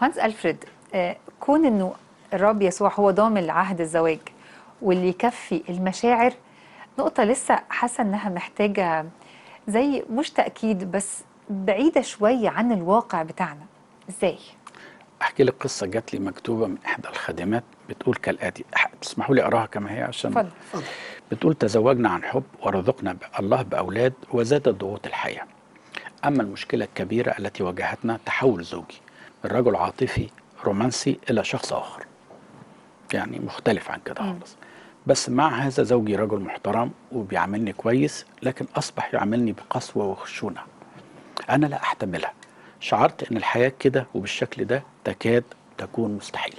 هانس ألفريد آه، كون انه الرب يسوع هو ضامن عهد الزواج واللي يكفي المشاعر نقطة لسه حاسة انها محتاجة زي مش تأكيد بس بعيدة شوية عن الواقع بتاعنا ازاي؟ احكي لك قصه جات لي مكتوبه من احدى الخادمات بتقول كالاتي أح- تسمحوا لي اقراها كما هي عشان اتفضل بتقول تزوجنا عن حب ورزقنا ب- الله باولاد وزادت ضغوط الحياه اما المشكله الكبيره التي واجهتنا تحول زوجي من رجل عاطفي رومانسي الى شخص اخر يعني مختلف عن كده خالص بس مع هذا زوجي رجل محترم وبيعاملني كويس لكن اصبح يعاملني بقسوه وخشونه انا لا احتملها شعرت ان الحياه كده وبالشكل ده تكاد تكون مستحيله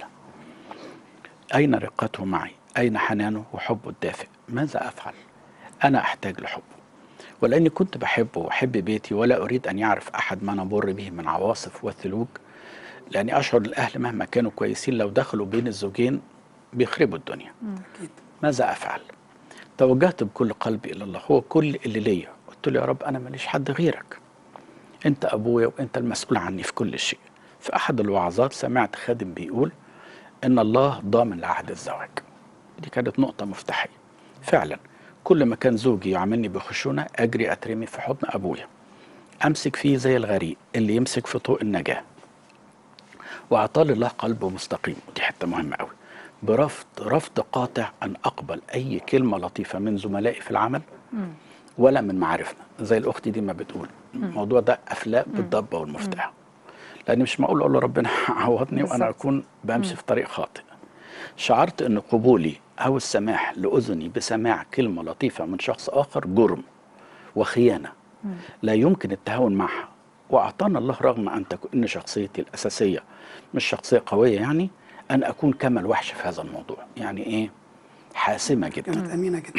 اين رقته معي اين حنانه وحبه الدافئ ماذا افعل انا احتاج لحبه ولاني كنت بحبه واحب بيتي ولا اريد ان يعرف احد ما نمر به من عواصف والثلوج لاني اشعر الاهل مهما كانوا كويسين لو دخلوا بين الزوجين بيخربوا الدنيا أكيد ماذا افعل توجهت بكل قلبي الى الله هو كل اللي ليا قلت له يا رب انا ماليش حد غيرك انت ابويا وانت المسؤول عني في كل شيء في احد الوعظات سمعت خادم بيقول ان الله ضامن لعهد الزواج دي كانت نقطه مفتاحيه فعلا كل ما كان زوجي يعاملني بخشونه اجري اترمي في حضن ابويا امسك فيه زي الغريق اللي يمسك في طوق النجاه واعطاني الله قلبه مستقيم ودي حته مهمه قوي برفض رفض قاطع ان اقبل اي كلمه لطيفه من زملائي في العمل ولا من معارفنا زي الاخت دي ما بتقول الموضوع ده افلاق بالضبه والمفتاح لان مش معقول اقول له ربنا عوضني وانا بالظبط. اكون بمشي في طريق خاطئ شعرت ان قبولي او السماح لاذني بسماع كلمه لطيفه من شخص اخر جرم وخيانه لا يمكن التهاون معها واعطانا الله رغم ان تكون شخصيتي الاساسيه مش شخصيه قويه يعني ان اكون كما الوحش في هذا الموضوع يعني ايه حاسمه جدا كانت امينه جدا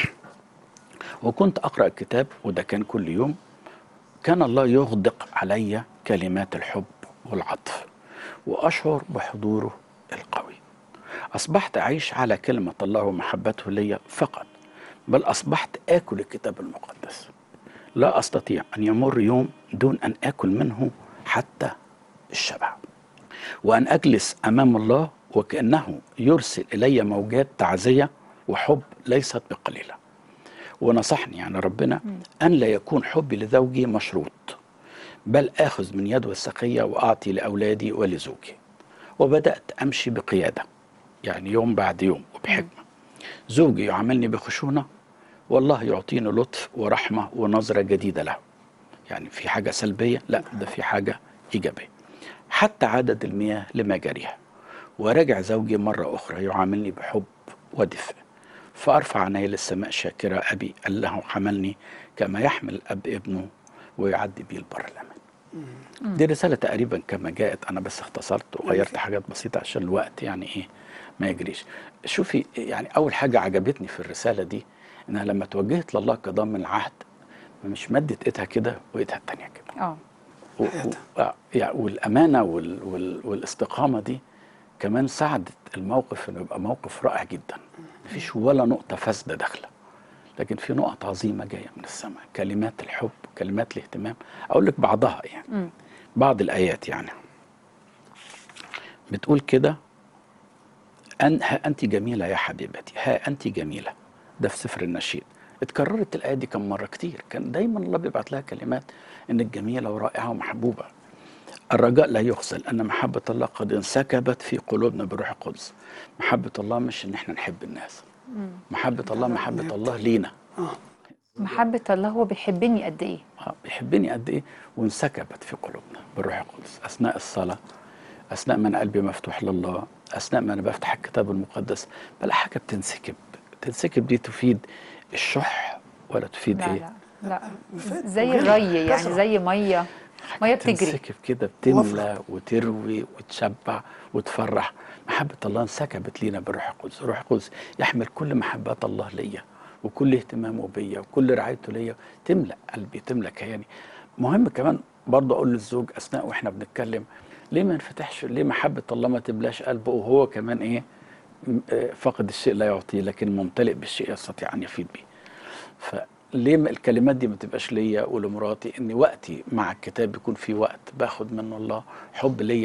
وكنت اقرا الكتاب وده كان كل يوم كان الله يغدق علي كلمات الحب والعطف واشعر بحضوره القوي اصبحت اعيش على كلمه الله ومحبته لي فقط بل اصبحت اكل الكتاب المقدس لا استطيع ان يمر يوم دون ان اكل منه حتى الشبع وان اجلس امام الله وكانه يرسل الي موجات تعزيه وحب ليست بقليله ونصحني يعني ربنا أن لا يكون حبي لزوجي مشروط بل آخذ من يده السخية وأعطي لأولادي ولزوجي وبدأت أمشي بقيادة يعني يوم بعد يوم وبحكمة زوجي يعاملني بخشونة والله يعطيني لطف ورحمة ونظرة جديدة له يعني في حاجة سلبية لا ده في حاجة إيجابية حتى عدد المياه لمجاريها ورجع زوجي مرة أخرى يعاملني بحب ودفء فأرفع عيني للسماء شاكرة أبي أنه حملني كما يحمل الأب ابنه ويعدي بي البر الأمان دي رسالة تقريبا كما جاءت أنا بس اختصرت وغيرت حاجات بسيطة عشان الوقت يعني إيه ما يجريش شوفي يعني أول حاجة عجبتني في الرسالة دي إنها لما توجهت لله كضامن العهد مش مدت إيدها كده وإيدها التانية كده اه و- و- آه، يعني والامانه وال وال والاستقامه دي كمان ساعدت الموقف انه يبقى موقف رائع جدا مفيش ولا نقطه فاسده داخله لكن في نقط عظيمه جايه من السماء كلمات الحب كلمات الاهتمام اقول لك بعضها يعني بعض الايات يعني بتقول كده أن ها أنت جميلة يا حبيبتي ها أنت جميلة ده في سفر النشيد اتكررت الآية دي كم مرة كتير كان دايما الله بيبعت لها كلمات إنك جميلة ورائعة ومحبوبة الرجاء لا يغسل أن محبة الله قد انسكبت في قلوبنا بروح القدس محبة الله مش إن احنا نحب الناس محبة الله محبة الله لينا اه محبة الله هو بيحبني قد ايه آه، بيحبني قد ايه وانسكبت في قلوبنا بالروح القدس اثناء الصلاه اثناء ما انا قلبي مفتوح لله اثناء ما انا بفتح الكتاب المقدس بلا حاجه بتنسكب تنسكب دي تفيد الشح ولا تفيد لا ايه لا لا فات زي وغير الري يعني كثرة. زي مية مية بتجري تنسكب كده بتملى وتروي وتشبع وتفرح محبة الله انسكبت لينا بالروح القدس الروح القدس يحمل كل محبات الله ليا وكل اهتمامه بيا وكل رعايته ليا تملأ قلبي تملأ كياني مهم كمان برضه اقول للزوج اثناء واحنا بنتكلم ليه ما نفتحش ليه محبة الله ما تملاش قلبه وهو كمان ايه م- آه، فاقد الشيء لا يعطيه لكن ممتلئ بالشيء يستطيع ان يفيد به فليه ما الكلمات دي ما تبقاش ليا ولمراتي ان وقتي مع الكتاب يكون في وقت باخد منه الله حب ليا